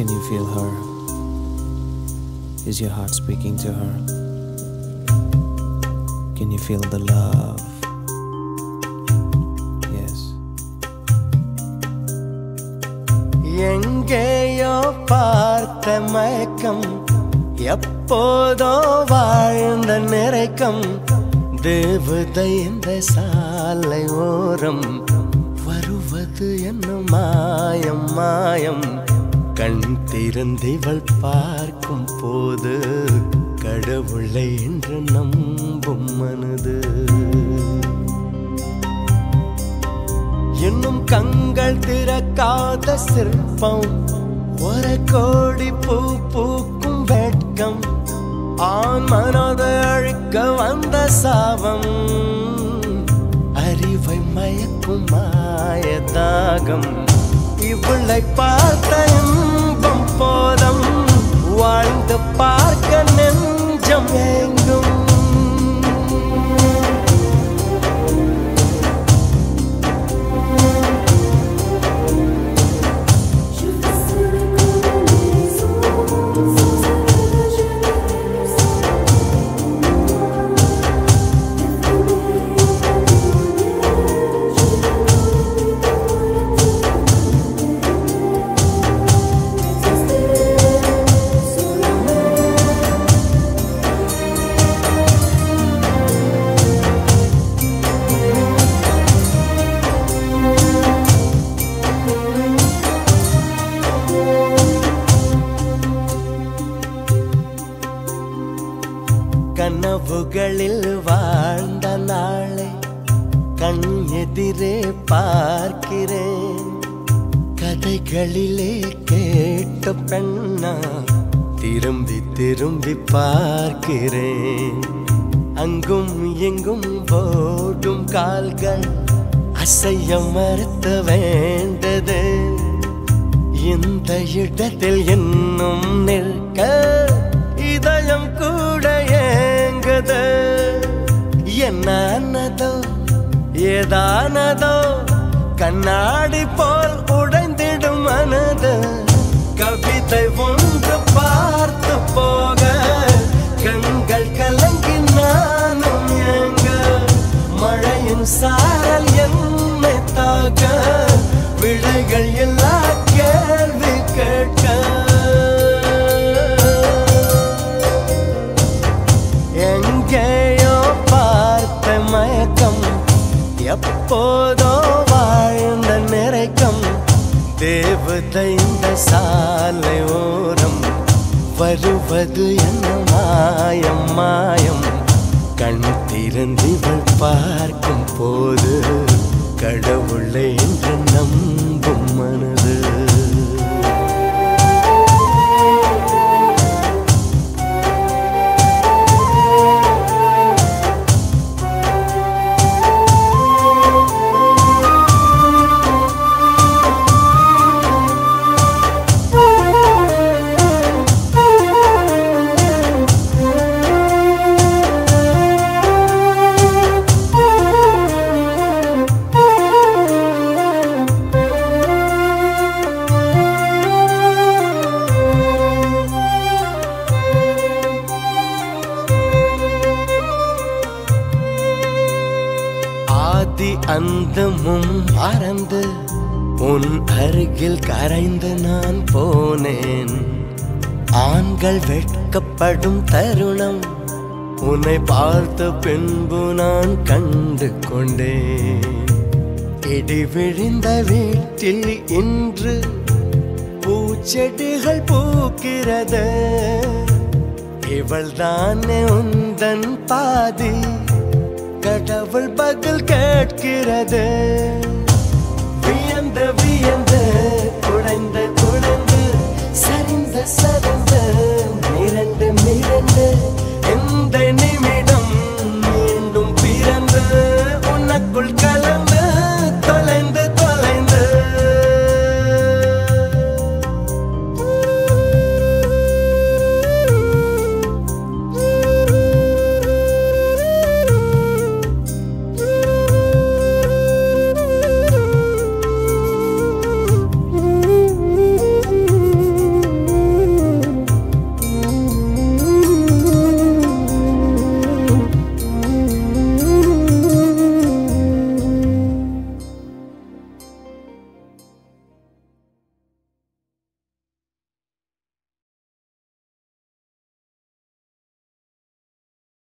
Can you feel her? Is your heart speaking to her? Can you feel the love? Yes. எங்கேயோ பார்த்த மயக்கம் எப்போதோ வாழ்ந்த நிறைக்கம் தேவதை இந்த சாலை ஓரம் வருவது என்ன மாயம் மாயம் கண் திறந்திவள் பார்க்கும் போது கடவுளை என்று நம்பும் மனது இன்னும் கண்கள் திறக்காத சிற்பம் ஒரு கோடி பூ பூக்கும் வெட்கம் ஆண் மனதை அழிக்க வந்த சாபம் அறிவை மயக்கும் மாயதாகம் இவளை பார்த்த இன்பம் போதம் வாழ்ந்து பார்க்க நெஞ்சம் எங்கும் Je fais serrer comme les eaux, sans arrêt je le sens. கனவுகளில் வாழ்ந்த நாளை கண் எதிரே பார்க்கிறேன் கதைகளிலே கேட்ட பெண்ணா திரும்பி திரும்பி பார்க்கிறேன் அங்கும் எங்கும் ஓடும் கால்கள் அசைய மறுத்த வேண்டது இந்த இடத்தில் இன்னும் நிற்க இதயம் கூட ஏங்குது என்னதோ ஏதானதோ கண்ணாடி போல் உடைந்திடும் மனது கவிதை ஒன்று பார்த்து போக கண்கள் கலங்கி நானும் ஏங்க மழையின் சாரல் என்னை தாக்க விடைகள் எல்லா கேள்வி கேட்க எங்கேயோ பார்த்த மயக்கம் எப்போதோ வாழ்ந்த நிறைக்கம் தேவதை இந்த சாலை ஓரம் வருவது என்ன மாயம் மாயம் கண் திறந்திவள் பார்க்கும் போது கடவுளை என்று நம்பும் மனது ஆதி அந்தமும் மறந்து உன் அருகில் கரைந்து நான் போனேன் ஆண்கள் வெட்கப்படும் தருணம் உன்னை பார்த்த பின்பு நான் கண்டு கொண்டேன் இடி விழுந்த வீட்டில் இன்று பூச்செடிகள் பூக்கிறது இவள் தானே உந்தன் பாதி கடவுள் பதில் கேட்கிறது வியந்து வியந்து குடைந்து குடைந்து சரிந்து சரிந்து மிரண்டு மிரண்டு